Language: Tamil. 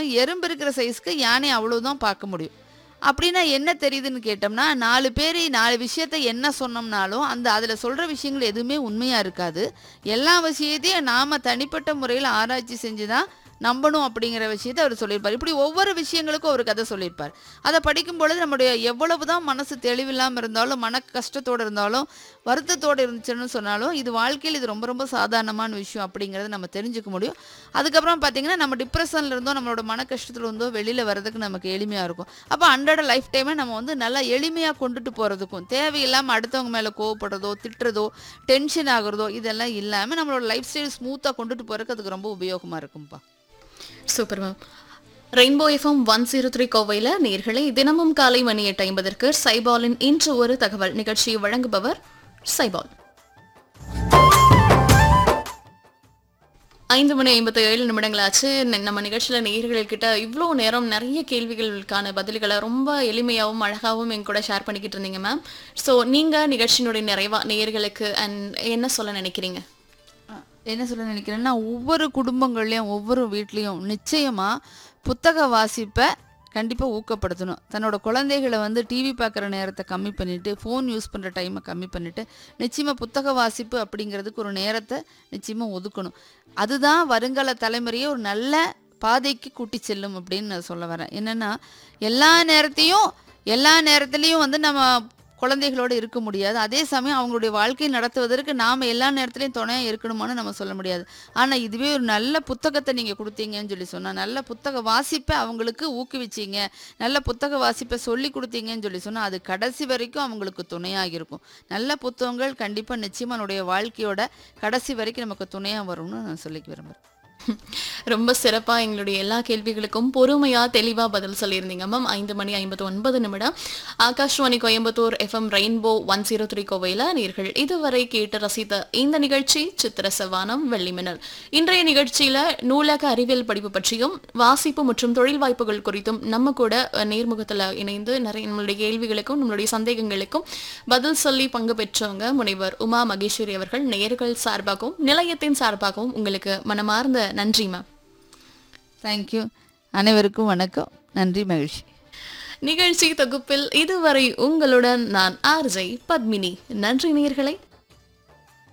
எறும்பு இருக்கிற சைஸ்க்கு யானை அவ்வளவுதான் பார்க்க முடியும் அப்படின்னா என்ன தெரியுதுன்னு கேட்டோம்னா நாலு பேர் நாலு விஷயத்த என்ன சொன்னோம்னாலும் அந்த அதில் சொல்கிற விஷயங்கள் எதுவுமே உண்மையாக இருக்காது எல்லா விஷயத்தையும் நாம் தனிப்பட்ட முறையில் ஆராய்ச்சி செஞ்சு தான் நம்பணும் அப்படிங்கிற விஷயத்தை அவர் சொல்லியிருப்பார் இப்படி ஒவ்வொரு விஷயங்களுக்கும் ஒரு கதை சொல்லியிருப்பார் அதை படிக்கும் பொழுது நம்முடைய எவ்வளவு தான் மனசு தெளிவில்லாமல் இருந்தாலும் மன கஷ்டத்தோடு இருந்தாலும் வருத்தத்தோடு இருந்துச்சுன்னு சொன்னாலும் இது வாழ்க்கையில் இது ரொம்ப ரொம்ப சாதாரணமான விஷயம் அப்படிங்கிறத நம்ம தெரிஞ்சுக்க முடியும் அதுக்கப்புறம் பார்த்தீங்கன்னா நம்ம டிப்ரெஷனில் இருந்தோ நம்மளோட மன கஷ்டத்தில் இருந்தோ வெளியில் வர்றதுக்கு நமக்கு எளிமையாக இருக்கும் அப்போ அன்றாட லைஃப் டைமை நம்ம வந்து நல்லா எளிமையாக கொண்டுட்டு போகிறதுக்கும் தேவையில்லாமல் அடுத்தவங்க மேலே கோவப்படுறதோ திட்டுறதோ டென்ஷன் ஆகுறதோ இதெல்லாம் இல்லாமல் நம்மளோட லைஃப் ஸ்டைல் ஸ்மூத்தாக கொண்டுட்டு போகிறதுக்கு அதுக்கு ரொம்ப உபயோகமாக இருக்கும்ப்பா super ma'am rainbow FM one zero three கோவையில் நேர்களை தினமும் காலை மணி எட்டு ஐம்பதற்கு சைபாலின் இன்று ஒரு தகவல் நிகழ்ச்சியை வழங்குபவர் சைபால் ஐந்து மணி ஐம்பத்தி ஏழு நிமிடங்களாச்சு ந- நம்ம நிகழ்ச்சியில் நேயர்கள்கிட்ட இவ்வளோ நேரம் நிறைய கேள்விகளுக்கான பதில்களை ரொம்ப எளிமையாகவும் அழகாகவும் எங்க கூட ஷேர் பண்ணிக்கிட்டு இருந்தீங்க மேம் ஸோ நீங்கள் நிகழ்ச்சியினுடைய நிறைவா நேயர்களுக்கு அண்ட் என்ன சொல்ல நினைக்கிறீங்க என்ன சொல்ல நினைக்கிறேன்னா ஒவ்வொரு குடும்பங்கள்லையும் ஒவ்வொரு வீட்லேயும் நிச்சயமாக புத்தக வாசிப்பை கண்டிப்பாக ஊக்கப்படுத்தணும் தன்னோட குழந்தைகளை வந்து டிவி பார்க்குற நேரத்தை கம்மி பண்ணிவிட்டு ஃபோன் யூஸ் பண்ணுற டைமை கம்மி பண்ணிவிட்டு நிச்சயமாக புத்தக வாசிப்பு அப்படிங்கிறதுக்கு ஒரு நேரத்தை நிச்சயமாக ஒதுக்கணும் அதுதான் வருங்கால தலைமுறையை ஒரு நல்ல பாதைக்கு கூட்டி செல்லும் அப்படின்னு நான் சொல்ல வரேன் என்னென்னா எல்லா நேரத்தையும் எல்லா நேரத்துலையும் வந்து நம்ம குழந்தைகளோடு இருக்க முடியாது அதே சமயம் அவங்களுடைய வாழ்க்கையை நடத்துவதற்கு நாம் எல்லா நேரத்துலையும் துணையாக இருக்கணுமான்னு நம்ம சொல்ல முடியாது ஆனால் இதுவே ஒரு நல்ல புத்தகத்தை நீங்கள் கொடுத்தீங்கன்னு சொல்லி சொன்னால் நல்ல புத்தக வாசிப்பை அவங்களுக்கு ஊக்குவிச்சீங்க நல்ல புத்தக வாசிப்பை சொல்லி கொடுத்தீங்கன்னு சொல்லி சொன்னால் அது கடைசி வரைக்கும் அவங்களுக்கு துணையாக இருக்கும் நல்ல புத்தகங்கள் கண்டிப்பாக நிச்சயமாக நம்மளுடைய வாழ்க்கையோட கடைசி வரைக்கும் நமக்கு துணையாக வரும்னு நான் சொல்லிக்க விரும்புகிறேன் ரொம்ப சிறப்பா எங்களுடைய எல்லா கேள்விகளுக்கும் பொறுமையா தெளிவா பதில் சொல்லியிருந்தீங்க மேம் ஐந்து மணி ஐம்பத்தி ஒன்பது நிமிடம் Akashvani Coimbatore FM rainbow one zero three கோவையில் நீர்கள் இதுவரை கேட்டு ரசித்த இந்த நிகழ்ச்சி சித்திர செவ்வானம் வெள்ளிமின்னல் இன்றைய நிகழ்ச்சியில நூலக அறிவியல் படிப்பு பற்றியும் வாசிப்பு மற்றும் தொழில் வாய்ப்புகள் குறித்தும் நம்ம கூட அஹ், நேர்முகத்துல இணைந்து நிறைய நம்மளுடைய கேள்விகளுக்கும் நம்மளுடைய சந்தேகங்களுக்கும் பதில் சொல்லி பங்கு பெற்றவங்க முனைவர் உமா மகேஸ்வரி அவர்கள் நேர்கள் சார்பாகவும் நிலையத்தின் சார்பாகவும் உங்களுக்கு மனமார்ந்த நன்றி மேம் தேங்க்யூ அனைவருக்கும் வணக்கம் நன்றி மகிழ்ச்சி நிகழ்ச்சி தொகுப்பில் இதுவரை உங்களுடன் நான் ஆர்ஜை பத்மினி நன்றி நேயர்களே